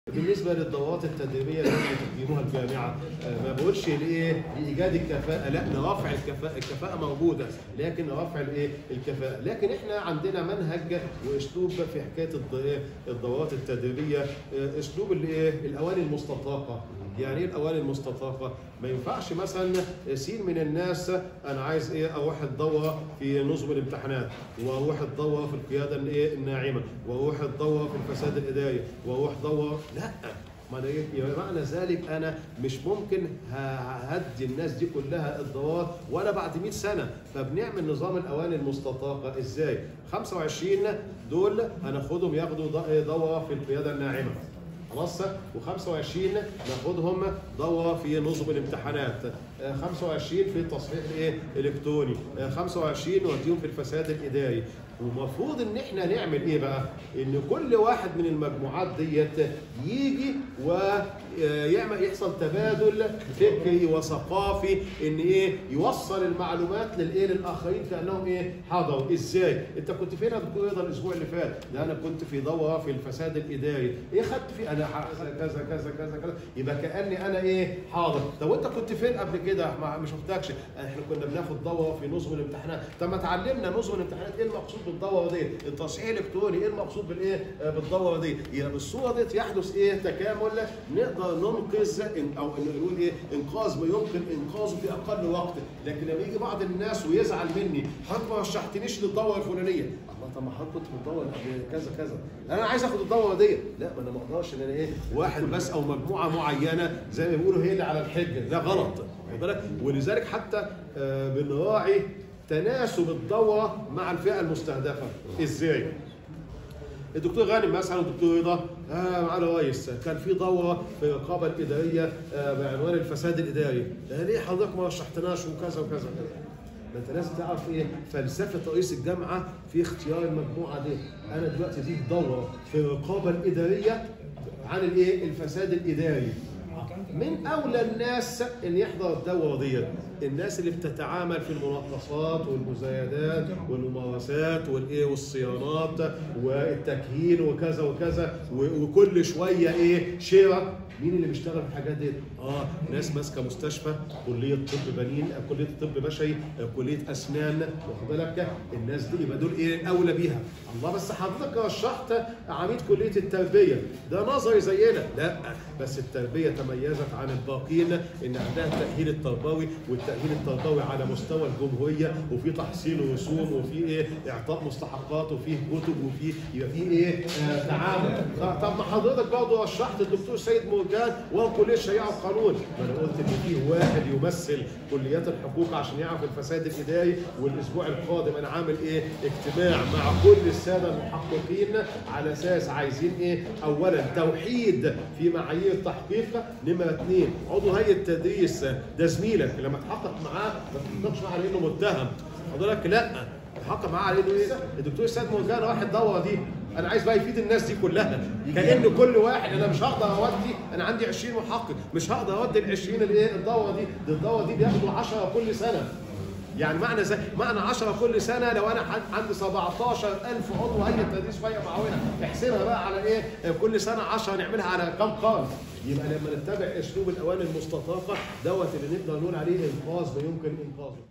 بالنسبه للدورات التدريبيه اللي انتم بتقدموها الجامعه آه، ما بقولش لايه لايجاد الكفاءه لا لرفع الكفاءه الكفاءه موجوده لكن رفع الايه الكفاءه لكن احنا عندنا منهج واسلوب في حكايه الد- إيه؟ الدورات التدريبيه آه، اسلوب الايه الاواني المستطاقه يعني ايه الاواني المستطاقه ما ينفعش مثلا سين من الناس انا عايز ايه اروح الدوره في نظم الامتحانات واروح الدوره في القياده الايه الناعمه واروح الدوره في الفساد الاداري واروح دوره لا ما أنا إيه؟ يبقى معنى ذلك انا مش ممكن ه- ههدي الناس دي كلها الدورات ولا بعد 100 سنه فبنعمل نظام الاواني المستطاقه ازاي 25 دول هناخدهم ياخدوا د- دوره في القياده الناعمه خلاص و25 ناخدهم دوره في نظم الامتحانات آه، 25 في التصحيح الايه الالكتروني آه، 25 نوديهم في الفساد الاداري ومفروض ان احنا نعمل ايه بقى ان كل واحد من المجموعات ديت يجي ويعمل يحصل تبادل فكري وثقافي ان ايه يوصل المعلومات للايه للاخرين كانهم ايه حضروا ازاي انت كنت فين يا دكتور رضا الاسبوع اللي فات ده انا كنت في دوره في الفساد الاداري ايه خدت فيه انا ح- كذا كذا كذا كذا يبقى كاني انا ايه حاضر طب وانت كنت فين قبل كده ما ما شفتكش احنا كنا بناخد دوره في نظم الامتحانات طب ما اتعلمنا نظم الامتحانات ايه المقصود بالدوره دي التصحيح الالكتروني ايه المقصود بالايه آه، بالدوره دي يبقى بالصوره دي يحدث ايه تكامل نقدر ننقذ إن- او إن نقول ايه انقاذ ما يمكن انقاذه في اقل وقت لكن لما يجي بعض الناس ويزعل مني حضرتك ما رشحتنيش للدوره الفلانيه الله طب ما حضرتك كنت في الدوره قبل كذا كذا انا عايز اخد الدوره دي لا ما انا ما اقدرش ان انا ايه واحد بس او مجموعه معينه زي ما بيقولوا هي اللي على الحجه ده غلط واخد بالك ولذلك حتى آه، بنراعي تناسب الدوره مع الفئه المستهدفه ازاي؟ الدكتور غانم مثلا والدكتور رضا آه معانا رئيس كان في دوره في الرقابه الاداريه آه بعنوان الفساد الاداري آه ليه حضرتك ما رشحتناش وكذا وكذا وكذا ما انت لازم تعرف ايه فلسفه رئيس الجامعه في اختيار المجموعه دي انا دلوقتي دي دوره في الرقابه الاداريه عن الايه الفساد الاداري من اولى الناس ان يحضر الدوره ديت الناس اللي بتتعامل في المناقصات والمزايدات والممارسات والايه والصيانات والتكهين وكذا وكذا و- وكل شويه ايه شراء مين اللي بيشتغل في الحاجات دي؟ اه ناس ماسكه مستشفى كليه طب بنين آه، كليه طب بشري آه، كليه اسنان واخد بالك الناس دي يبقى دول ايه الاولى بيها الله بس حضرتك رشحت عميد كليه التربيه ده نظري زينا لا بس التربيه تميزت عن الباقيين ان عندها التاهيل التربوي والتاهيل التربوي على مستوى الجمهوريه وفي تحصيل رسوم وفي ايه اعطاء مستحقات وفي كتب وفي يبقى في ايه آه تعامل طب طب ما حضرتك برضه رشحت الدكتور سيد مرجان وكليه الشريعه والقانون ما انا قلت ان في واحد يمثل كليات الحقوق عشان يعرف الفساد الاداري والاسبوع القادم انا عامل ايه اجتماع مع كل الساده المحققين على اساس عايزين ايه اولا توحيد في معايير التحقيق نمره اثنين عضو هيئه التدريس ده زميلك لما تحقق معاه ما تحققش معاه على انه متهم حضرتك لا تحقق معاه على انه ايه الدكتور سيد مرجان راح الدوره دي انا عايز بقى يفيد الناس دي كلها كان كل واحد انا مش هقدر اودي انا عندي 20 محقق مش هقدر اودي ال 20 الايه الدوره دي دي الدوره دي بياخدوا 10 كل سنه يعني معنى زي معنى 10 كل سنه لو انا حد- عندي 17000 عضو هيئه تدريس وهيئه معاونه احسبها بقى على ايه كل سنه 10 نعملها على كام قرن يبقى لما نتبع اسلوب الاواني المستطاقه دوت اللي نقدر نقول عليه انقاذ ما يمكن انقاذه